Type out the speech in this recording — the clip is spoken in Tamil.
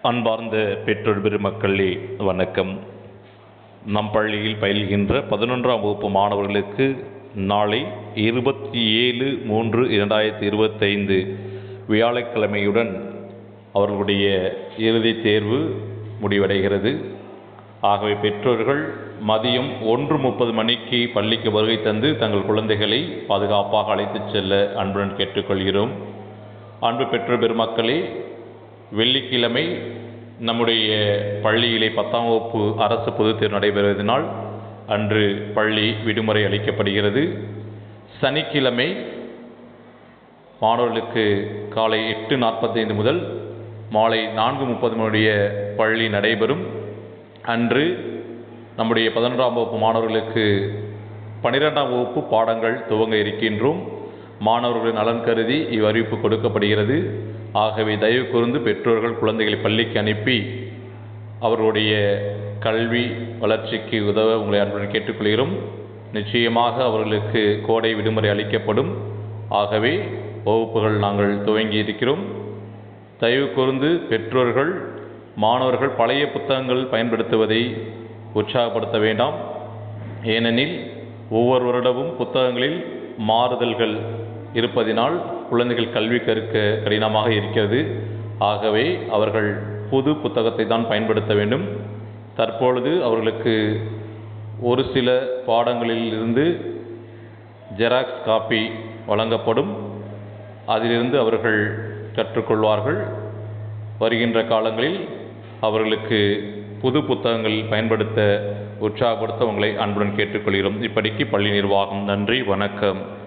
அன்பார்ந்த பெற்றோர் பெருமக்களே வணக்கம் நம் பள்ளியில் பயில்கின்ற பதினொன்றாம் வகுப்பு மாணவர்களுக்கு நாளை இருபத்தி ஏழு மூன்று இரண்டாயிரத்தி இருபத்தைந்து வியாழக்கிழமையுடன் அவர்களுடைய இறுதித் தேர்வு முடிவடைகிறது ஆகவே பெற்றோர்கள் மதியம் ஒன்று முப்பது மணிக்கு பள்ளிக்கு வருகை தந்து தங்கள் குழந்தைகளை பாதுகாப்பாக அழைத்துச் செல்ல அன்புடன் கேட்டுக்கொள்கிறோம் அன்பு பெற்றோர் பெருமக்களே வெள்ளிக்கிழமை நம்முடைய பள்ளியிலே பத்தாம் வகுப்பு அரசு பொதுத் தேர்வு நடைபெறுவதனால் அன்று பள்ளி விடுமுறை அளிக்கப்படுகிறது சனிக்கிழமை மாணவர்களுக்கு காலை எட்டு நாற்பத்தைந்து முதல் மாலை நான்கு முப்பது மணியுடைய பள்ளி நடைபெறும் அன்று நம்முடைய பதினொன்றாம் வகுப்பு மாணவர்களுக்கு பன்னிரெண்டாம் வகுப்பு பாடங்கள் துவங்க இருக்கின்றோம் மாணவர்களின் நலன் கருதி இவ்வறிவிப்பு கொடுக்கப்படுகிறது ஆகவே தயவு கூர்ந்து பெற்றோர்கள் குழந்தைகளை பள்ளிக்கு அனுப்பி அவர்களுடைய கல்வி வளர்ச்சிக்கு உதவ உங்களை அன்புடன் கேட்டுக்கொள்கிறோம் நிச்சயமாக அவர்களுக்கு கோடை விடுமுறை அளிக்கப்படும் ஆகவே வகுப்புகள் நாங்கள் துவங்கி இருக்கிறோம் தயவு கூர்ந்து பெற்றோர்கள் மாணவர்கள் பழைய புத்தகங்கள் பயன்படுத்துவதை உற்சாகப்படுத்த வேண்டாம் ஏனெனில் ஒவ்வொரு வருடமும் புத்தகங்களில் மாறுதல்கள் இருப்பதினால் குழந்தைகள் கல்வி கற்க கடினமாக இருக்கிறது ஆகவே அவர்கள் புது புத்தகத்தை தான் பயன்படுத்த வேண்டும் தற்பொழுது அவர்களுக்கு ஒரு சில பாடங்களில் இருந்து ஜெராக்ஸ் காப்பி வழங்கப்படும் அதிலிருந்து அவர்கள் கற்றுக்கொள்வார்கள் வருகின்ற காலங்களில் அவர்களுக்கு புது புத்தகங்கள் பயன்படுத்த உற்சாகப்படுத்த உங்களை அன்புடன் கேட்டுக்கொள்கிறோம் இப்படிக்கு பள்ளி நிர்வாகம் நன்றி வணக்கம்